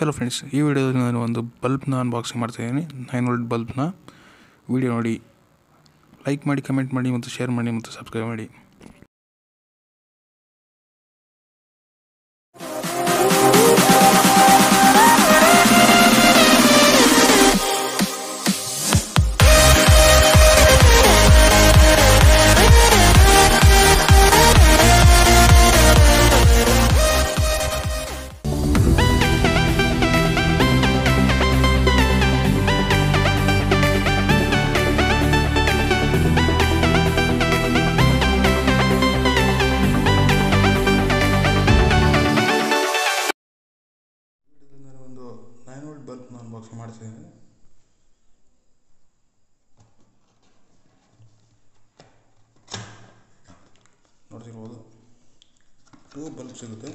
hello friends ಈ ವಿಡಿಯೋದಲ್ಲಿ ನಾನು ಒಂದು ಬಲ್ಬ್ನ ಅನ್ಬಾಕ್ಸಿಂಗ್ ಮಾಡ್ತಾಯಿದ್ದೀನಿ ನೈನ್ ವೋಲ್ಟ್ ಬಲ್ಬ್ನ ವಿಡಿಯೋ ನೋಡಿ ಲೈಕ್ ಮಾಡಿ ಕಮೆಂಟ್ ಮಾಡಿ ಮತ್ತು ಶೇರ್ ಮಾಡಿ ಮತ್ತು ಸಬ್ಸ್ಕ್ರೈಬ್ ಮಾಡಿ ನಾನು ಒಂದು ನೈನ್ ವೋಲ್ಟ್ ಬಲ್ಬ್ನ ಅನ್ಬಾಕ್ಸಿಂಗ್ ಮಾಡ್ತಿದ್ದೀನಿ ನೋಡ್ತಿರ್ಬೋದು ಟೂ ಬಲ್ಬ್ ಸಿಗುತ್ತೆ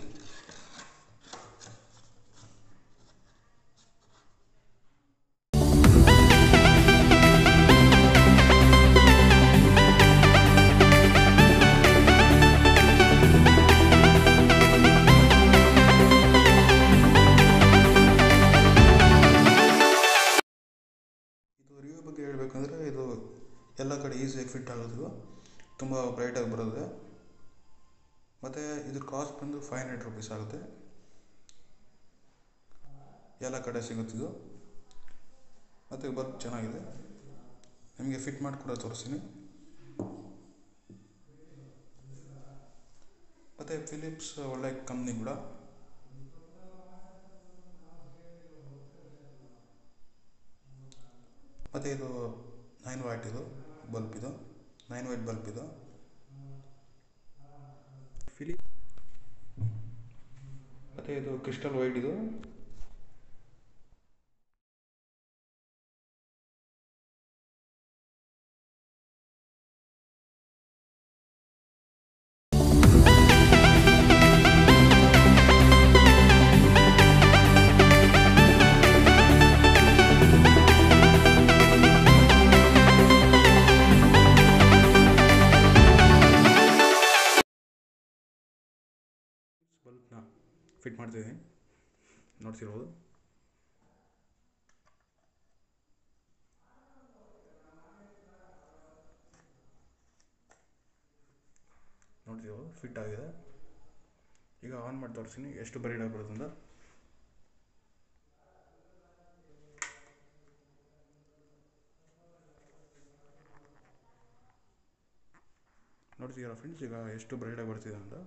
ಇದು ರಿವ್ಯೂ ಬಗ್ಗೆ ಹೇಳಬೇಕಂದ್ರೆ ಇದು ಎಲ್ಲ ಕಡೆ ಈಸಿಯಾಗಿ ಫಿಟ್ ಆಗೋದು ತುಂಬ ಬ್ರೈಟಾಗಿ ಬರುತ್ತೆ ಮತ್ತು ಇದ್ರ ಕಾಸ್ಟ್ ಬಂದು ಫೈವ್ ಹಂಡ್ರೆಡ್ ರುಪೀಸ್ ಆಗುತ್ತೆ ಎಲ್ಲ ಕಡೆ ಸಿಗುತ್ತಿದ್ದು ಮತ್ತು ಬಲ್ಬ್ ಚೆನ್ನಾಗಿದೆ ನಿಮಗೆ ಫಿಟ್ ಮಾಡಿ ಕೂಡ ತೋರಿಸ್ತೀನಿ ಮತ್ತು ಫಿಲಿಪ್ಸ್ ಒಳ್ಳೆ ಕಂಪ್ನಿ ಕೂಡ ಮತ್ತು ಇದು ನೈನ್ ವಾಟ್ ಇದು ಬಲ್ಬ್ ಇದು ನೈನ್ ವೈಟ್ ಬಲ್ಬ್ ಇದು ಫಿಲಿಪ್ ಮತ್ತು ಇದು ಕ್ರಿಸ್ಟಲ್ ವೈಟ್ ಇದು ಬಲ್ಬ್ನ ಫಿಟ್ ಮಾಡ್ತಿದ್ದೀನಿ ನೋಡ್ತಿರ್ಬೋದು ನೋಡ್ತಿರ್ಬೋದು ಫಿಟ್ ಆಗಿದೆ ಈಗ ಆನ್ ಮಾಡಿ ತೋರಿಸ್ತೀನಿ ಎಷ್ಟು ಬ್ರೈಡ್ ಆಗ್ಬಿಡುತ್ತೆ ಅಂತ ನೋಡ್ತಿದ್ದೀರಾ ಫ್ರೆಂಡ್ಸ್ ಈಗ ಎಷ್ಟು ಬ್ರೈಡಾಗಿ ಬರ್ತಿದೆ ಅಂತ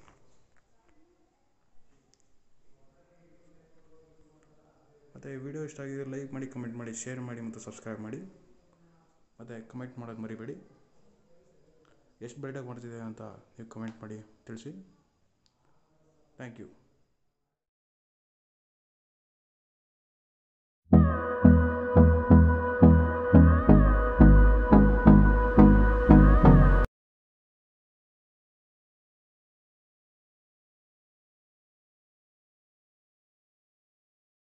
ಮತ್ತು ವಿಡಿಯೋ ಇಷ್ಟ ಆಗಿದ್ರೆ ಲೈಕ್ ಮಾಡಿ ಕಮೆಂಟ್ ಮಾಡಿ ಶೇರ್ ಮಾಡಿ ಮತ್ತು ಸಬ್ಸ್ಕ್ರೈಬ್ ಮಾಡಿ ಮತ್ತು ಕಮೆಂಟ್ ಮಾಡೋದು ಮರಿಬೇಡಿ ಎಷ್ಟು ಬ್ರೈಟಾಗಿ ಮಾಡ್ತಿದೆ ಅಂತ ನೀವು ಕಮೆಂಟ್ ಮಾಡಿ ತಿಳಿಸಿ ಥ್ಯಾಂಕ್ ಯು